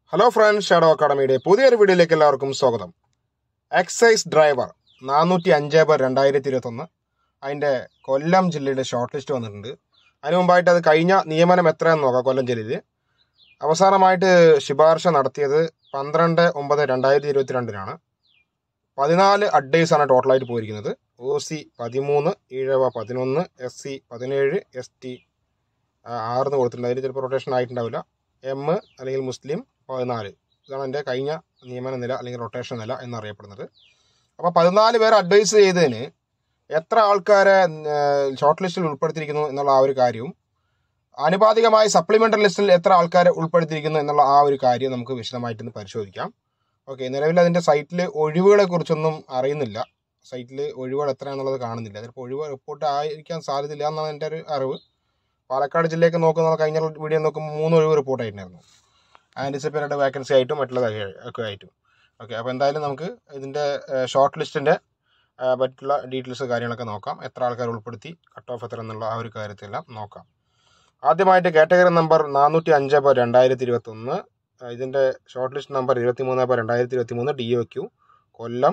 hello friends shadow അക്കാഡമിയുടെ പുതിയൊരു വീഡിയോയിലേക്ക് എല്ലാവർക്കും സ്വാഗതം എക്സൈസ് ഡ്രൈവർ നാനൂറ്റി അഞ്ച് ബർ രണ്ടായിരത്തി ഇരുപത്തൊന്ന് അതിൻ്റെ കൊല്ലം ജില്ലയുടെ ഷോർട്ട് ലിസ്റ്റ് വന്നിട്ടുണ്ട് അതിന് മുമ്പായിട്ട് അത് കഴിഞ്ഞ നിയമനം എത്രയെന്ന് നോക്കാം കൊല്ലം ജില്ലയിൽ അവസാനമായിട്ട് ശുപാർശ നടത്തിയത് പന്ത്രണ്ട് ഒമ്പത് രണ്ടായിരത്തി ഇരുപത്തിരണ്ടിനാണ് പതിനാല് അഡ്വൈസ് ആണ് ടോട്ടലായിട്ട് പോയിരിക്കുന്നത് ഒ സി പതിമൂന്ന് ഈഴവ പതിനൊന്ന് എസ് സി പതിനേഴ് എസ് ടി ആറിന് കൊടുത്തിട്ടുണ്ട് അതിൽ ചിലപ്പോൾ റൊട്ടേഷൻ ആയിട്ടുണ്ടാവില്ല എം അല്ലെങ്കിൽ മുസ്ലിം പതിനാല് ഇതാണ് എൻ്റെ കഴിഞ്ഞ നിയമന നില അല്ലെങ്കിൽ റൊട്ടേഷൻ നില എന്നറിയപ്പെടുന്നത് അപ്പോൾ പതിനാല് പേർ അഡ്വൈസ് ചെയ്തതിന് എത്ര ആൾക്കാരെ ഷോർട്ട് ലിസ്റ്റിൽ ഉൾപ്പെടുത്തിയിരിക്കുന്നു എന്നുള്ള ആ ഒരു കാര്യവും ആനുപാതികമായി സപ്ലിമെൻ്ററി ലിസ്റ്റിൽ എത്ര ആൾക്കാരെ ഉൾപ്പെടുത്തിയിരിക്കുന്നു എന്നുള്ള ആ ഒരു കാര്യം നമുക്ക് വിശദമായിട്ടൊന്ന് പരിശോധിക്കാം ഓക്കെ നിലവിൽ അതിൻ്റെ സൈറ്റിൽ ഒഴിവുകളെ കുറിച്ചൊന്നും അറിയുന്നില്ല സൈറ്റിൽ ഒഴിവുകൾ എത്രയാണെന്നുള്ളത് കാണുന്നില്ല ചിലപ്പോൾ ഒഴിവ് റിപ്പോർട്ട് ആയിരിക്കാൻ സാധ്യതയില്ല എന്നാണ് എൻ്റെ ഒരു അറിവ് പാലക്കാട് ജില്ലയൊക്കെ നോക്കുന്ന കഴിഞ്ഞ വീഡിയോ നോക്കുമ്പോൾ മൂന്ന് ഒഴിവ് റിപ്പോർട്ട് ആയിട്ടുണ്ടായിരുന്നു ആൻറ്റിസിപ്പേറ്റഡ് വേക്കൻസി ആയിട്ടും മറ്റുള്ള ഒക്കെ ആയിട്ടും ഓക്കെ അപ്പോൾ എന്തായാലും നമുക്ക് ഇതിൻ്റെ ഷോർട്ട് ലിസ്റ്റിൻ്റെ പറ്റുള്ള ഡീറ്റെയിൽസ് കാര്യങ്ങളൊക്കെ നോക്കാം എത്ര ആൾക്കാർ ഉൾപ്പെടുത്തി കട്ട് ഓഫ് എത്ര എന്നുള്ള ആ ഒരു കാര്യത്തെല്ലാം നോക്കാം ആദ്യമായിട്ട് കാറ്റഗറി നമ്പർ നാനൂറ്റി അഞ്ച് ബൈ രണ്ടായിരത്തി ഇരുപത്തൊന്ന് ഇതിൻ്റെ ഷോർട്ട് ലിസ്റ്റ് നമ്പർ ഇരുപത്തി മൂന്ന് ബൈ രണ്ടായിരത്തി ഇരുപത്തി മൂന്ന് ഡി ഒ ക്യു കൊല്ലം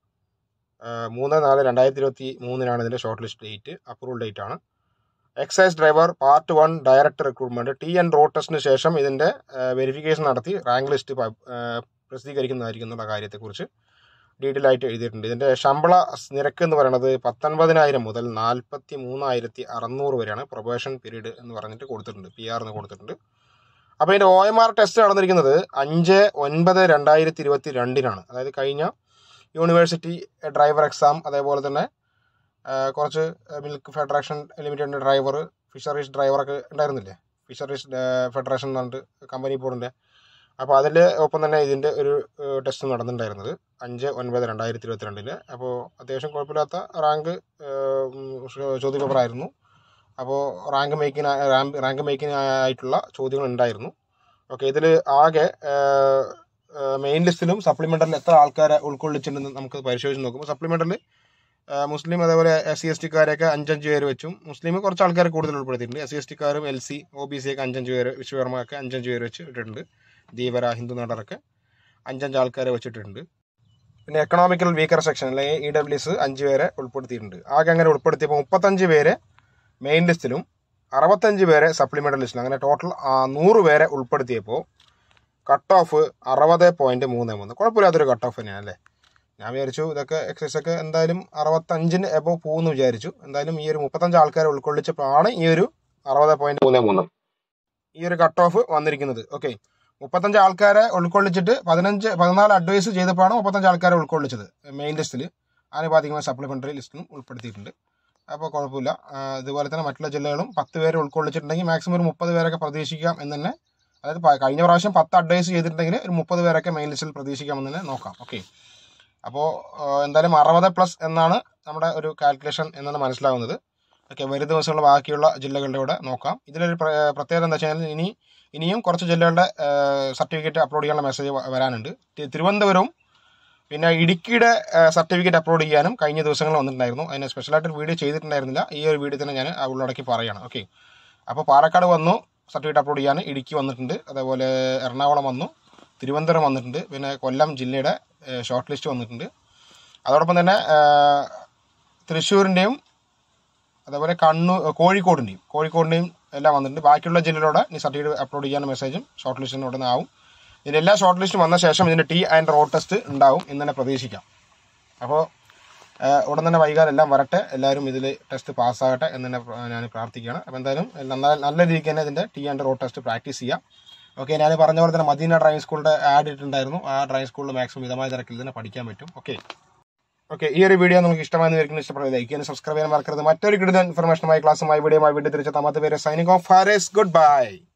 മൂന്ന് നാല് രണ്ടായിരത്തി ഇരുപത്തി മൂന്നിനാണ് ഇതിൻ്റെ short list date approval date ആണ് excise driver part one direct recruitment T N road ടെസ്റ്റിന് ശേഷം ഇതിന്റെ വെരിഫിക്കേഷൻ നടത്തി റാങ്ക് ലിസ്റ്റ് പ്രസിദ്ധീകരിക്കുന്നതായിരിക്കും എന്നുള്ള കാര്യത്തെക്കുറിച്ച് ഡീറ്റെയിൽ ആയിട്ട് എഴുതിയിട്ടുണ്ട് ഇതിന്റെ ശമ്പള നിരക്ക് എന്ന് പറയുന്നത് പത്തൊൻപതിനായിരം മുതൽ നാൽപ്പത്തി മൂന്നായിരത്തി അറുന്നൂറ് വരെയാണ് പ്രൊബേഷൻ പീരീഡ് എന്ന് പറഞ്ഞിട്ട് കൊടുത്തിട്ടുണ്ട് പി ആർ എന്ന് കൊടുത്തിട്ടുണ്ട് അപ്പോൾ ഇതിന്റെ ഒ എം ആർ ടെസ്റ്റ് നടന്നിരിക്കുന്നത് അഞ്ച് ഒൻപത് രണ്ടായിരത്തി ഇരുപത്തി രണ്ടിനാണ് അതായത് കഴിഞ്ഞ യൂണിവേഴ്സിറ്റി ഡ്രൈവർ എക്സാം അതേപോലെ തന്നെ കുറച്ച് മിൽക്ക് ഫെഡറേഷൻ ലിമിറ്റഡിൻ്റെ ഡ്രൈവർ ഫിഷറീസ് ഡ്രൈവറൊക്കെ ഉണ്ടായിരുന്നില്ലേ ഫിഷറീസ് ഫെഡറേഷൻ എന്ന് പറഞ്ഞിട്ട് കമ്പനി ബോർഡിൻ്റെ അപ്പോൾ അതിൽ ഒപ്പം തന്നെ ഇതിൻ്റെ ഒരു ടെസ്റ്റ് നടന്നിട്ടുണ്ടായിരുന്നത് അഞ്ച് ഒൻപത് രണ്ടായിരത്തി ഇരുപത്തിരണ്ടിന് അപ്പോൾ അത്യാവശ്യം കുഴപ്പമില്ലാത്ത റാങ്ക് ചോദ്യപേപ്പറായിരുന്നു അപ്പോൾ റാങ്ക് മേക്കിന് റാങ്ക് മേക്കിന് ആയിട്ടുള്ള ചോദ്യങ്ങൾ ഉണ്ടായിരുന്നു ഓക്കെ ഇതിൽ ആകെ മെയിൻ ലിസ്റ്റിലും സപ്ലിമെൻ്ററിൽ എത്ര ആൾക്കാരെ ഉൾക്കൊള്ളിച്ചിട്ടുണ്ടെന്ന് നമുക്ക് പരിശോധിച്ച് നോക്കുമ്പോൾ സപ്ലിമെൻ്ററിൽ മുസ്ലിം അതേപോലെ എസ് സി എസ് ടിക്കാരൊക്കെ അഞ്ചഞ്ച് പേര് വെച്ചും മുസ്ലിം കുറച്ച് ആൾക്കാർ കൂടുതൽ ഉൾപ്പെടുത്തിയിട്ടുണ്ട് എസ് സി എസ് ടിക്കാരും L C O B C ഒക്കെ അഞ്ചഞ്ച് പേര് വിശ്വകർമ്മ ഒക്കെ അഞ്ചഞ്ച് പേര് വെച്ച് ഇട്ടിട്ടുണ്ട് ദീപര ഹിന്ദു നാടറൊക്കെ അഞ്ചഞ്ച് ആൾക്കാരെ വെച്ചിട്ടുണ്ട് പിന്നെ എക്കണോമിക്കൽ വീക്കർ സെക്ഷൻ അല്ലെങ്കിൽ ഇ ഡബ്ല്യു എസ് അഞ്ച് പേരെ ഉൾപ്പെടുത്തിയിട്ടുണ്ട് ആകെ അങ്ങനെ ഉൾപ്പെടുത്തിയപ്പോൾ മുപ്പത്തഞ്ച് പേര് മെയിൻ ലിസ്റ്റിലും അറുപത്തഞ്ച് പേരെ സപ്ലിമെൻ്ററി ലിസ്റ്റിലും അങ്ങനെ ടോട്ടൽ നൂറ് പേരെ ഉൾപ്പെടുത്തിയപ്പോൾ കട്ട് ഓഫ് അറുപത് പോയിൻറ്റ് മൂന്ന് മൂന്ന് കുഴപ്പമില്ലാത്തൊരു കട്ട് ഓഫ് തന്നെയാണ് അല്ലേ ഞാൻ വിചാരിച്ചു ഇതൊക്കെ എക്സസൈസ് ഒക്കെ എന്തായാലും അറുപത്തഞ്ചിന് എബോ പോകുമെന്ന് വിചാരിച്ചു എന്തായാലും ഈ ഒരു മുപ്പത്തഞ്ച് ആൾക്കാരെ ഉൾക്കൊള്ളിച്ചപ്പോഴാണ് ഈ ഒരു അറുപത് പോയിന്റ് മൂന്ന് മൂന്ന് ഈ ഒരു കട്ട് ഓഫ് വന്നിരിക്കുന്നത് ഓക്കെ മുപ്പത്തഞ്ച് ആൾക്കാരെ ഉൾക്കൊള്ളിച്ചിട്ട് പതിനഞ്ച് പതിനാല് അഡ്വൈസ് ചെയ്തപ്പോഴാണ് മുപ്പത്തഞ്ച് ആൾക്കാരെ ഉൾക്കൊള്ളിച്ചത് മെയിൻ ലിസ്റ്റിൽ ആനുപാതികമായ സപ്ലിമെൻ്ററി ലിസ്റ്റിലും ഉൾപ്പെടുത്തിയിട്ടുണ്ട് അപ്പോൾ കുഴപ്പമില്ല ഇതുപോലെ തന്നെ മറ്റുള്ള ജില്ലകളും പത്ത് പേരെ ഉൾക്കൊള്ളിച്ചിട്ടുണ്ടെങ്കിൽ മാക്സിമം ഒരു മുപ്പത് പേരൊക്കെ പ്രതീക്ഷിക്കാം എന്ന് തന്നെ അതായത് കഴിഞ്ഞ പ്രാവശ്യം പത്ത് അഡ്വൈസ് ചെയ്തിട്ടുണ്ടെങ്കിൽ ഒരു മുപ്പത് പേരൊക്കെ മെയിൻ ലിസ്റ്റിൽ പ്രതീക്ഷിക്കാമെന്ന് തന്നെ നോക്കാം ഓക്കെ അപ്പോൾ എന്തായാലും അറുപത് പ്ലസ് എന്നാണ് നമ്മുടെ ഒരു കാൽക്കുലേഷൻ എന്നാണ് മനസ്സിലാവുന്നത് ഓക്കെ വരും ദിവസമുള്ള ബാക്കിയുള്ള ജില്ലകളുടെ കൂടെ നോക്കാം ഇതിലൊരു പ്രത്യേകത എന്താ വെച്ചാൽ ഇനി ഇനിയും കുറച്ച് ജില്ലകളുടെ സർട്ടിഫിക്കറ്റ് അപ്ലോഡ് ചെയ്യാനുള്ള മെസ്സേജ് വരാനുണ്ട് തിരുവനന്തപുരവും പിന്നെ ഇടുക്കിയുടെ സർട്ടിഫിക്കറ്റ് അപ്ലോഡ് ചെയ്യാനും കഴിഞ്ഞ ദിവസങ്ങളിൽ വന്നിട്ടുണ്ടായിരുന്നു അതിന് സ്പെഷ്യലായിട്ട് വീഡിയോ ചെയ്തിട്ടുണ്ടായിരുന്നില്ല ഈ ഒരു വീഡിയോ തന്നെ ഞാൻ ഉള്ളടക്കി പറയുകയാണ് ഓക്കെ അപ്പോൾ പാലക്കാട് വന്നു സർട്ടിഫിക്കറ്റ് അപ്ലോഡ് ചെയ്യാൻ ഇടുക്കി വന്നിട്ടുണ്ട് അതേപോലെ എറണാകുളം വന്നു തിരുവനന്തപുരം വന്നിട്ടുണ്ട് പിന്നെ കൊല്ലം ജില്ലയുടെ ഷോർട്ട് ലിസ്റ്റ് വന്നിട്ടുണ്ട് അതോടൊപ്പം തന്നെ തൃശ്ശൂരിൻ്റെയും അതേപോലെ കണ്ണൂർ കോഴിക്കോടിൻ്റെയും കോഴിക്കോടിൻ്റെയും എല്ലാം വന്നിട്ടുണ്ട് ബാക്കിയുള്ള ജില്ലയിലൂടെ ഈ സർട്ടിഫിക്കറ്റ് അപ്ലോഡ് ചെയ്യാൻ മെസ്സേജും ഷോർട്ട് ലിസ്റ്റിന് ഉടനെ ആവും ഇതിൻ്റെ എല്ലാ ഷോർട്ട് ലിസ്റ്റും വന്ന ശേഷം ഇതിൻ്റെ ടി ആൻഡ് റോഡ് ടെസ്റ്റ് ഉണ്ടാവും എന്ന് തന്നെ പ്രതീക്ഷിക്കാം അപ്പോൾ ഉടൻ തന്നെ വൈകാതെ എല്ലാം വരട്ടെ എല്ലാവരും ഇതിൽ ടെസ്റ്റ് പാസ്സാകട്ടെ എന്ന് തന്നെ ഞാൻ പ്രാർത്ഥിക്കുകയാണ് അപ്പോൾ എന്തായാലും നല്ല രീതിക്ക് തന്നെ ഇതിൻ്റെ T and road test practice ചെയ്യാം ഓക്കെ ഞാൻ പറഞ്ഞ പോലെ തന്നെ മദീന ഡ്രൈവിംഗ് സ്കൂളിൻ്റെ ആഡ് ഇട്ടിട്ടുണ്ടായിരുന്നു ആ ഡ്രൈവിംഗ് സ്കൂളിൽ മാക്സിമം മിതമായ തിരക്കിൽ തന്നെ പഠിക്കാൻ പറ്റും ഓക്കെ ഓക്കെ ഈ ഒരു വീഡിയോ നമുക്ക് ഇഷ്ടമായെന്ന് വരിക്കുന്ന ഇഷ്ടപ്പെടുന്നത് ലൈക്ക് ചെയ്യാൻ സബ്സ്ക്രൈബ് ചെയ്യാൻ മറക്കരുത് മറ്റൊരു കിടുന്ന ഇൻഫർമേഷനുമായി ക്ലാസ്സുമായി വീഡിയോമായി വീണ്ടും തിരിച്ച തമാത്ത പേര് signing off Faris good by